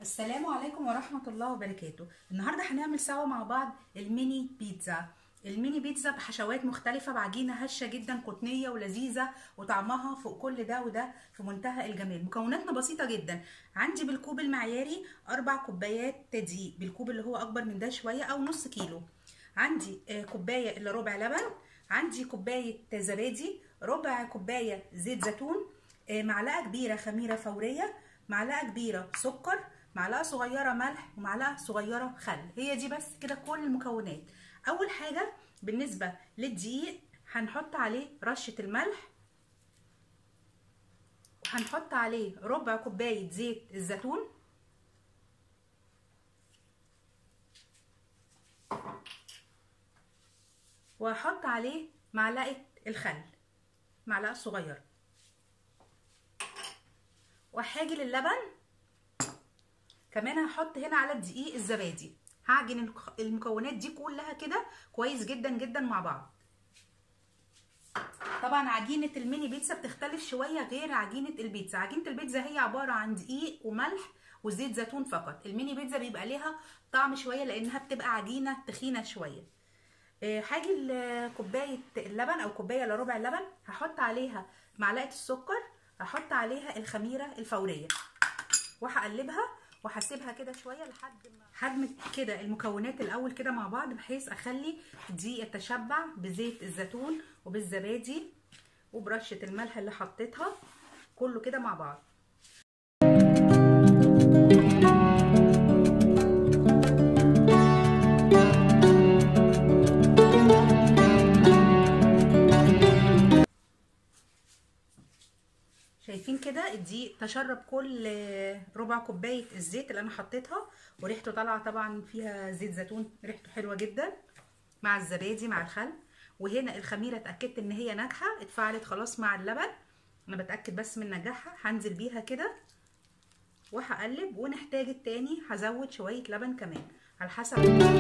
السلام عليكم ورحمة الله وبركاته النهاردة هنعمل سوا مع بعض الميني بيتزا الميني بيتزا بحشوات مختلفة بعجينة هشة جدا قطنية ولذيذة وطعمها فوق كل ده وده في منتهى الجمال مكوناتنا بسيطة جدا عندي بالكوب المعياري أربع كوبايات دقيق بالكوب اللي هو أكبر من ده شوية أو نص كيلو عندي كوباية إلا ربع لبن عندي كوباية زبادي ربع كوباية زيت زيتون معلقة كبيرة خميرة فورية معلقة كبيرة سكر معلقه صغيره ملح ومعلقه صغيره خل هي دي بس كده كل المكونات اول حاجه بالنسبه للدقيق هنحط عليه رشه الملح وهنحط عليه ربع كوبايه زيت الزيتون وهحط عليه معلقه الخل معلقه صغيره وهاجي للبن كمان هحط هنا على الدقيق الزبادي هعجن المكونات دي كلها كده كويس جدا جدا مع بعض طبعا عجينه الميني بيتزا بتختلف شويه غير عجينه البيتزا عجينه البيتزا هي عباره عن دقيق وملح وزيت زيتون فقط الميني بيتزا بيبقى ليها طعم شويه لانها بتبقى عجينه تخينه شويه هاجي لكوبايه اللبن او كوبايه الا ربع اللبن هحط عليها معلقه السكر هحط عليها الخميره الفوريه وهقلبها وهسيبها كده شويه لحد ما هدمج كده المكونات الاول كده مع بعض بحيث اخلي دي يتشبع بزيت الزيتون وبالزبادي وبرشه الملح اللي حطيتها كله كده مع بعض شايفين كده الدقيق تشرب كل ربع كوبايه الزيت اللي انا حطيتها وريحته طالعه طبعا فيها زيت زيتون ريحته حلوه جدا مع الزبادي مع الخل وهنا الخميره اتاكدت ان هي ناجحه اتفعلت خلاص مع اللبن انا بتاكد بس من نجاحها هنزل بيها كده وهقلب ونحتاج التاني هزود شويه لبن كمان على حسب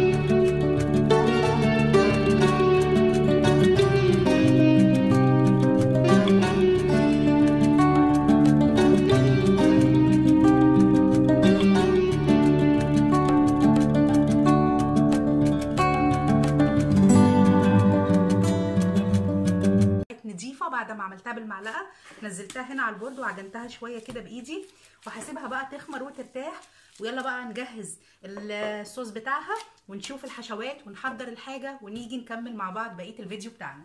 نضيفه بعد ما عملتها بالمعلقه نزلتها هنا على البورد وعجنتها شويه كده بايدي وهسيبها بقى تخمر وترتاح ويلا بقى نجهز الصوص بتاعها ونشوف الحشوات ونحضر الحاجه ونيجي نكمل مع بعض بقيه الفيديو بتاعنا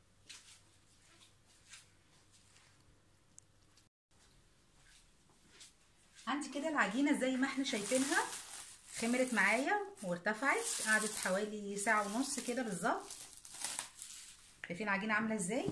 عندي كده العجينه زي ما احنا شايفينها خمرت معايا وارتفعت قعدت حوالي ساعه ونص كده بالظبط شايفين العجينه عامله ازاي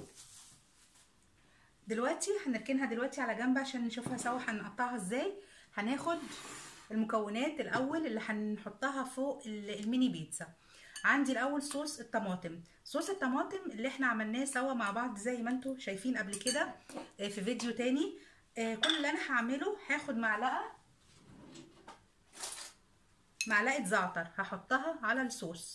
دلوقتي هنركنها دلوقتي على جنب عشان نشوفها سوا هنقطعها ازاي هناخد المكونات الاول اللي هنحطها فوق الميني بيتزا عندي الاول صوص الطماطم صوص الطماطم اللي احنا عملناه سوا مع بعض زي ما انتم شايفين قبل كده في فيديو تاني كل اللي انا هعمله هاخد معلقه معلقه زعتر هحطها على الصوص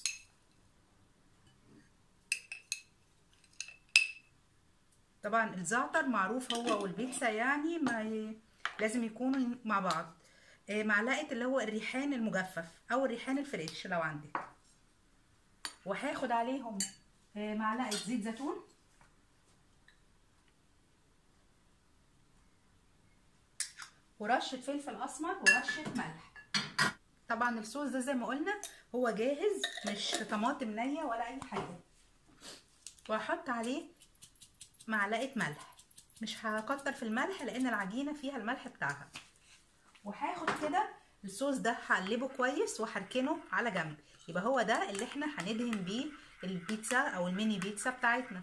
طبعا الزعتر معروف هو والبيتزا يعني ما ي... لازم يكونوا مع بعض آه معلقه اللي هو الريحان المجفف او الريحان الفريش لو عندك وهاخد عليهم آه معلقه زيت زيتون ورشه فلفل اسمر ورشه ملح طبعا الصوص ده زي ما قلنا هو جاهز مش طماطم نيه ولا اي حاجه وهحط عليه معلقه ملح مش هكتر في الملح لان العجينه فيها الملح بتاعها وهاخد كده الصوص ده هقلبه كويس وهركنه على جنب يبقى هو ده اللي احنا هندهن بيه البيتزا او الميني بيتزا بتاعتنا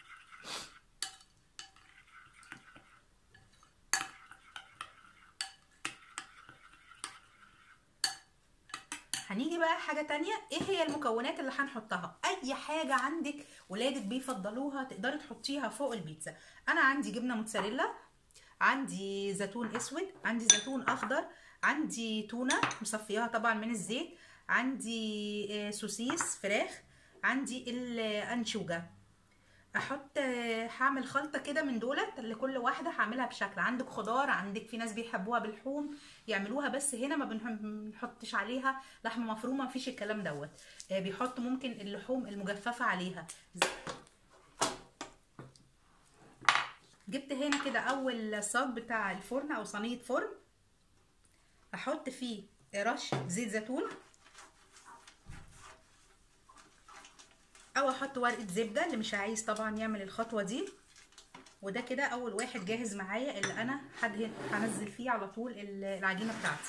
هنيجي بقى حاجه تانية ايه هي المكونات اللي هنحطها اي حاجه عندك ولادك بيفضلوها تقدري تحطيها فوق البيتزا انا عندي جبنه موتزاريلا عندي زيتون اسود عندي زيتون اخضر عندي تونه مصفياها طبعا من الزيت عندي سوسيس فراخ عندي الانشوجه احط آه، هعمل خلطه كده من دولت لكل واحده هعملها بشكل عندك خضار عندك في ناس بيحبوها باللحوم يعملوها بس هنا ما بنح- بنحطش عليها لحمه مفرومه مفيش الكلام دوت آه، بيحطوا ممكن اللحوم المجففه عليها جبت هنا كده اول صاج بتاع الفرن او صينيه فرن احط فيه رش زيت زيتون او احط ورقه زبده اللي مش عايز طبعا يعمل الخطوه دي وده كده اول واحد جاهز معايا اللي انا هدهن هنزل فيه على طول ال- العجينه بتاعتي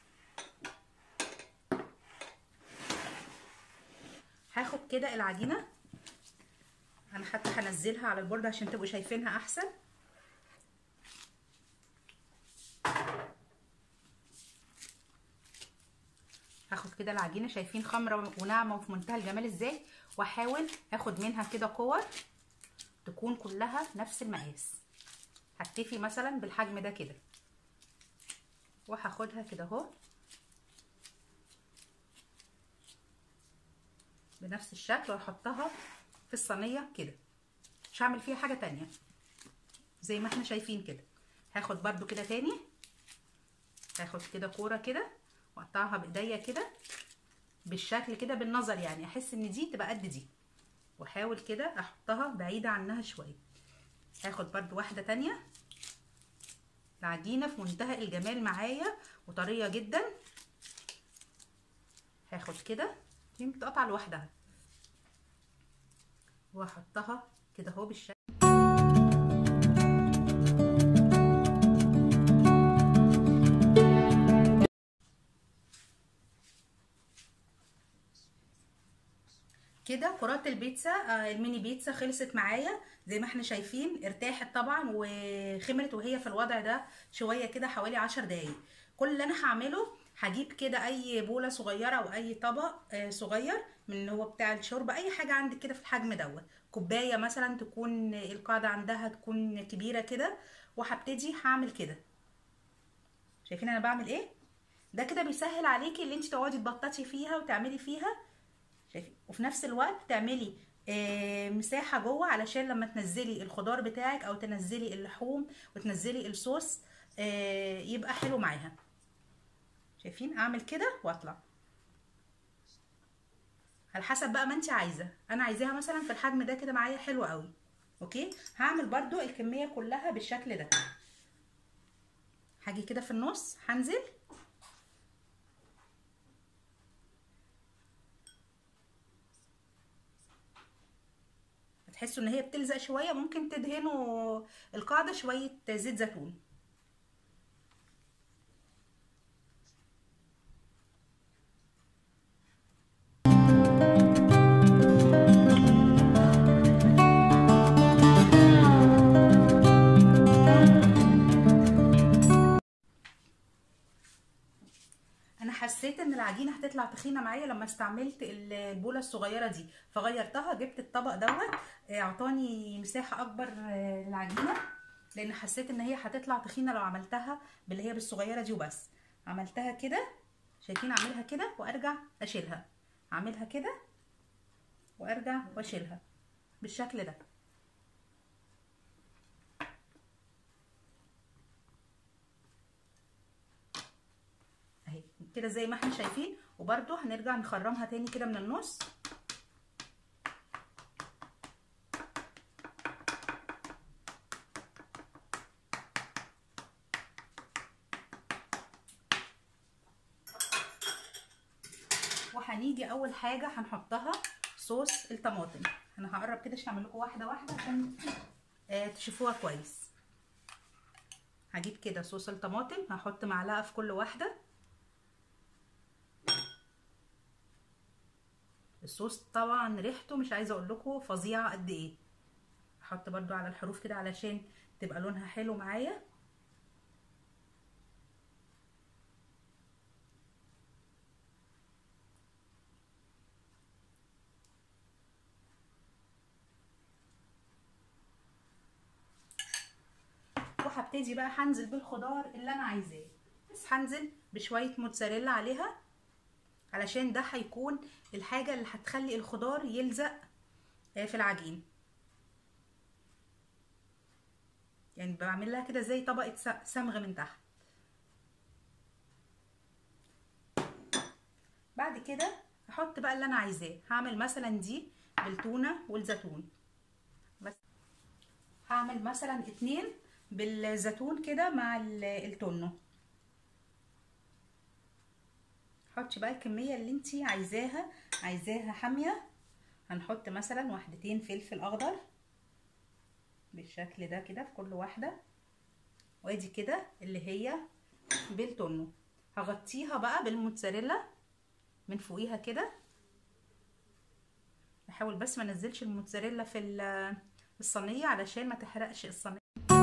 هاخد كده العجينه انا حتى هنزلها على البورد عشان تبقوا شايفينها احسن هاخد كده العجينه شايفين خمره وناعمه وفي منتهى الجمال ازاي واحاول اخد منها كده كور تكون كلها نفس المقاس هكتفي مثلا بالحجم ده كده وهاخدها كده اهو بنفس الشكل واحطها في الصينيه كده مش هعمل فيها حاجه تانية زي ما احنا شايفين كده هاخد برده كده تاني هاخد كده كوره كده واقطعها بايديا كده بالشكل كده بالنظر يعني احس ان دي تبقى قد دي واحاول كده احطها بعيده عنها شويه هاخد برده واحده تانية العجينه في منتهى الجمال معايا وطريه جدا هاخد كده دي بتقطع لوحدها واحطها كده اهو بالشكل كده كرات البيتزا آه، الميني بيتزا خلصت معايا زي ما احنا شايفين ارتاحت طبعا وخمرت وهي في الوضع ده شويه كده حوالي عشر دقايق كل اللي انا هعمله هجيب كده اي بوله صغيره او اي طبق آه، صغير من اللي هو بتاع الشرب اي حاجه عندك كده في الحجم دوت كوبايه مثلا تكون القاعده عندها تكون كبيره كده وهبتدي هعمل كده شايفين انا بعمل ايه ده كده بيسهل عليكي اللي انت تقعدي تبططي فيها وتعملي فيها شايفين وفي نفس الوقت تعملي آه، مساحة جوه علشان لما تنزلي الخضار بتاعك او تنزلي اللحوم وتنزلي الصوص آه، يبقى حلو معاها شايفين اعمل كده واطلع على حسب بقى ما انت عايزه انا عايزاها مثلا في الحجم ده كده معايا حلو قوي اوكي هعمل برضو الكميه كلها بالشكل ده هاجي كده في النص هنزل تحسوا ان هي بتلزق شويه ممكن تدهنوا القاعده شويه زيت زيتون انا حسيت ان العجينه هتطلع تخينه معايا لما استعملت البوله الصغيره دي فغيرتها جبت الطبق دوت آه، اعطاني مساحه اكبر آه، للعجينه لان حسيت ان هي هتطلع تخينه لو عملتها باللي هي بالصغيره دي وبس عملتها كده شايفين اعملها كده وارجع اشيلها اعملها كده وارجع واشيلها بالشكل ده اهي كده زي ما احنا شايفين وبرده هنرجع نخرمها تاني كده من النص وهنيجي اول حاجه هنحطها صوص الطماطم انا هقرب كده عشان اعمل لكم واحده واحده عشان آه تشوفوها كويس هجيب كده صوص الطماطم هحط معلقه في كل واحده الصوص طبعا ريحته مش عايزه اقول لكم فظيعه قد ايه احط برضو على الحروف كده علشان تبقى لونها حلو معايا وهبتدي بقى هنزل بالخضار اللي انا عايزاه بس هنزل بشويه موتزاريلا عليها علشان ده هيكون الحاجه اللي هتخلي الخضار يلزق في العجين يعني بعمل لها كده زي طبقه صمغ من تحت بعد كده هحط بقى اللي انا عايزاه هعمل مثلا دي بالتونه والزيتون بس هعمل مثلا اتنين بالزيتون كده مع التونو حطي بقى الكميه اللي انتي عايزاها عايزاها حاميه هنحط مثلا واحدتين فلفل اخضر بالشكل ده كده في كل واحده وادي كده اللي هي بالتونو هغطيها بقى بالموتزاريلا من فوقيها كده بحاول بس ما انزلش الموتزاريلا في الصينيه علشان ما تحرقش الصينيه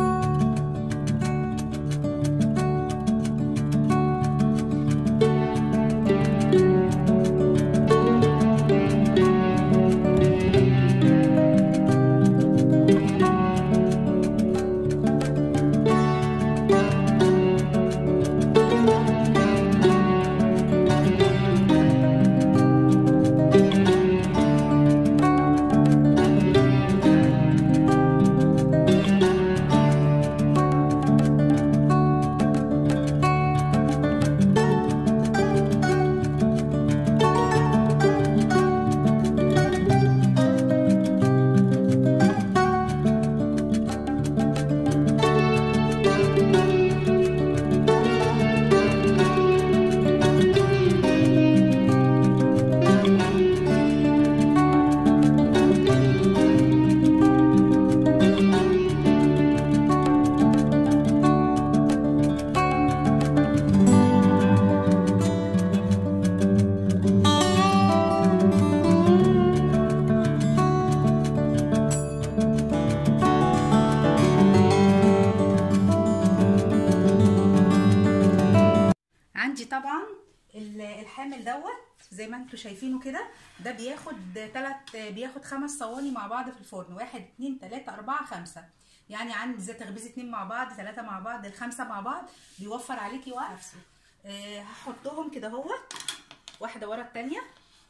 عندي طبعا الحامل دوت زي ما انتم شايفينه كده ده بياخد تلات بياخد خمس صواني مع بعض في الفرن واحد اتنين تلاته اربعه خمسه يعني عندي زي تخبيز اتنين مع بعض تلاته مع بعض الخمسه مع بعض بيوفر عليكي وقت نفسه أه هحطهم كده اهوت واحده ورا التانيه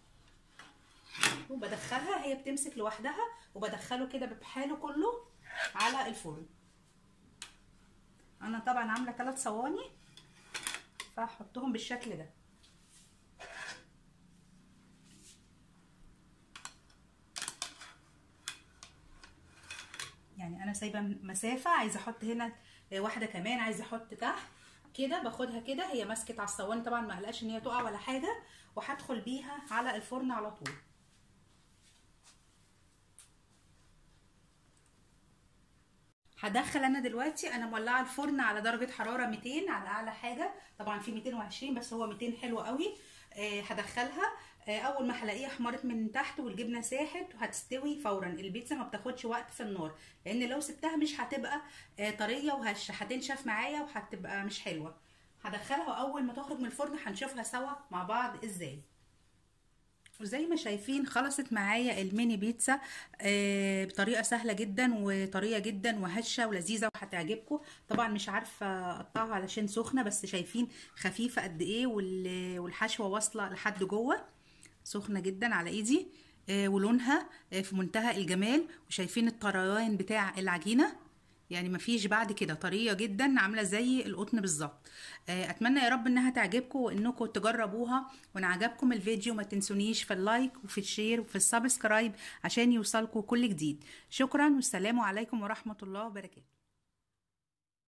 وبدخلها هي بتمسك لوحدها وبدخله كده بحاله كله على الفرن انا طبعا عامله ثلاث صواني فهحطهم بالشكل ده يعني انا سايبه مسافه عايزه احط هنا واحده كمان عايزه احط تحت كده باخدها كده هي مسكت على الصواني طبعا ما قلقش ان هي تقع ولا حاجه وهدخل بيها على الفرن على طول هدخل انا دلوقتي انا مولعه الفرن على درجه حراره 200 على اعلى حاجه طبعا في 220 بس هو 200 حلو قوي آه هدخلها آه اول ما هلاقيها احمرت من تحت والجبنه ساحت وهتستوي فورا البيتزا ما بتاخدش وقت في النار لان لو سبتها مش هتبقى آه طريه وهشه هتنشف معايا وهتبقى مش حلوه هدخلها واول ما تخرج من الفرن هنشوفها سوا مع بعض ازاي وزي ما شايفين خلصت معايا الميني بيتزا آه بطريقه سهله جدا وطريه جدا وهشه ولذيذه وهتعجبكم طبعا مش عارفه اقطعها علشان سخنه بس شايفين خفيفه قد ايه والحشوه واصله لحد جوه سخنه جدا على ايدي آه ولونها آه في منتهى الجمال وشايفين الطريان بتاع العجينه يعني مفيش بعد كده طريه جدا عامله زي القطن بالظبط اتمنى يا رب انها تعجبكم وانكم تجربوها وان عجبكم الفيديو ما تنسونيش في اللايك وفي الشير وفي السبسكرايب عشان يوصلكم كل جديد شكرا والسلام عليكم ورحمه الله وبركاته